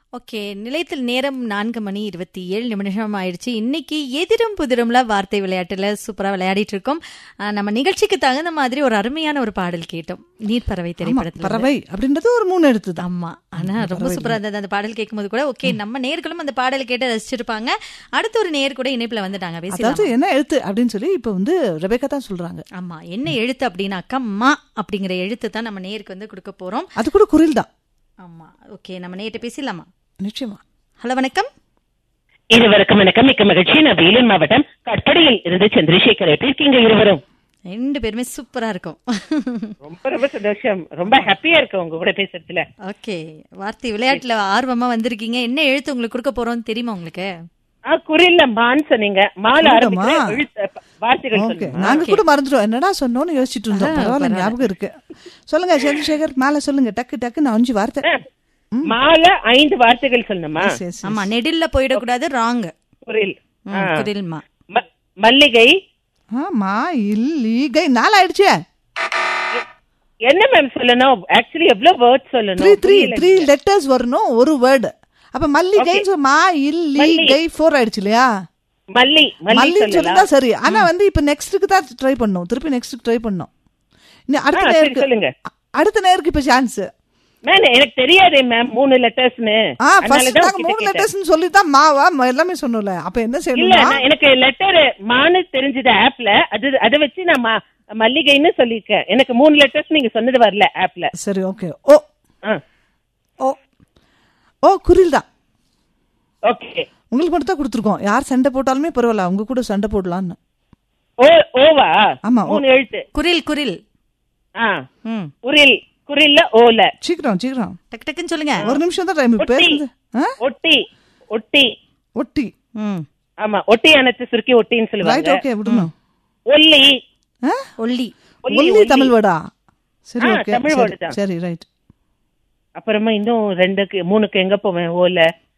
Okay நிலையத்தில் நேரம் நான்கு மணி இருபத்தி ஏழு நிமிஷம் ஆயிடுச்சு இன்னைக்கு எதிரும் புதிரும்ல வார்த்தை விளையாட்டுல சூப்பரா விளையாடிட்டு இருக்கோம் ஆஹ் நம்ம நிகழ்ச்சிக்கு தகுந்த மாதிரி ஒரு அருமையான ஒரு பாடல் கேட்டோம் நீர்ப்பறவை திரைப்படத்துல இருந்து. பறவை அப்படின்றது ஒரு மூணு எழுத்து தான் ஆமா ஆனா ரொம்ப சூப்பரா இருந்தது அந்த பாடல் கேட்கும்போது கூட ஓகே நம்ம நேர்களும் அந்த பாடல் கேட்டு ரசிச்சிருப்பாங்க அடுத்த ஒரு நேர் கூட இணைப்புல வந்துட்டாங்க பேசலாம் அதாவது என்ன எழுத்து அப்படின்னு சொல்லி இப்ப வந்து ரெபேக்கா தான் சொல்றாங்க ஆமா என்ன எழுத்து அப்படின்னாக்கா மா அப்படிங்கிற எழுத்து தான் நம்ம நேருக்கு வந்து கொடுக்க போறோம் அது கூட குரில் தான் ஆமா ஓகே நம்ம நேர்கிட்ட பேசலாமா நிச்சயமா ஹலோ வணக்கம் இருவருக்கும் வணக்கம் மிக்க மகிழ்ச்சி நான் வேலூர் மாவட்டம் கட்படியில் இருந்து சந்திரசேகர் எப்படி இருக்கீங்க இருவரும் ரெண்டு பேருமே சூப்பரா இருக்கும் ரொம்ப ரொம்ப சந்தோஷம் ரொம்ப ஹாப்பியா இருக்கு உங்க கூட பேசுறதுல ஓகே வார்த்தை விளையாட்டுல ஆர்வமா வந்திருக்கீங்க என்ன எழுத்து உங்களுக்கு கொடுக்க போறோம் தெரியுமா உங்களுக்கு ஆ குறில்ல மான் சொன்னீங்க மால புரியுதம்மா. ஆரம்பிக்கிற எழுத்து- வார்த்தைகள் ஓகே சொல்லுங்க நாங்க கூட மறந்துட்டோம் என்னடா சொன்னோம்னு யோசிச்சுட்டு இருந்தோம் பரவாயில்ல ஞாபகம் இருக்கு சொல்லுங்க சந்திரசேகர் மேல சொல்லுங்க டக்கு டக்குன்னு அஞ்சு வார்த்தை மால ஐந்து வார்த்தைகள் சொல்லணுமா Yes, yes, yes. ஆமா நெடில்ல போயிடக்கூடாது ராங் குரில் ஆ. குரில்மா ம- மல்லிகை ஆமா இல்லீகை நாள் ஆயிடுச்சே என்ன மேம் சொல்லணும் ஆக்சுவலி எவ்வளவு வேர்ட் த்ரீ சொல்லணும் த்ரீ புரியல த்ரீ லெட்டர்ஸ் வரணும் ஒரு வேர்டு அப்ப மல்லிகை மா இல்லீகை ஃபோர் ஆயிடுச்சு இல்லையா மல்லி மல்லி மல்லி சொல்லலாம் சொல்லிருந்தா சரி ஆனா வந்து இப்ப நெக்ஸ்ட்டுக்கு தான் ட்ரை பண்ணணும் திருப்பி நெக்ஸ்ட் ட்ரை பண்ணணும் இன்னும் அடுத்த ஆ, சரி, நேருக்கு சொல்லுங்க. அ- அடுத்த நேருக்கு இப்ப சான்ஸ் மேம் எனக்கு தெரியாதே மேம் மூணு லெட்டர்ஸ்னு ஆ ஃபர்ஸ்ட் நாங்க மூணு லெட்டர்ஸ் சொல்லி தான் மாவா ம- எல்லாமே சொன்னோம்ல அப்ப என்ன இல்ல செய்யணும்னா நான் எனக்கு லெட்டர் மானு தெரிஞ்சது ஆப்ல அது அத வச்சு நான் ம- மல்லிகைன்னு சொல்லிருக்கேன் எனக்கு மூணு லெட்டர்ஸ் நீங்க சொன்னது வரல ஆப்ல சரி ஓகே ஓ ஓ ஓ குரில் தான் ஓகே உங்களுக்கு மட்டும் தான் கொடுத்துருக்கோம் யார் சண்டை போட்டாலுமே பரவாயில்ல அவங்க கூட சண்டை போடலாம்னு ஓ ஓவா ஆமா, ஓ. மூணு எழுத்து குரில் குரில் ஆ ம் குரில் குரில்ல ஓல சீக்கிரம் சீக்கிரம் டக்கு டக்குன்னு சொல்லுங்க ஒரு நிமிஷம் தான் டைம் ஒட்டி பேருந்து ஆ? ஒட்டி ஒட்டி ஒட்டி ம் ஆமா ஒட்டி அணைத்து சுருக்கி ஒட்டின்னு ரைட் சொல்லுவாங்க ஓகே விடணும் ஒல்லி ஆ? ஒல்லி ஒல்லி, ஒல்லி ஒல்லி. தமிழ் வேர்டா சரி ஆ, ஓகே தமிழ் சரி word தான். சரி ரைட் அப்புறமா இன்னும் ரெண்டுக்கு மூணுக்கு எங்க போவேன் ஓல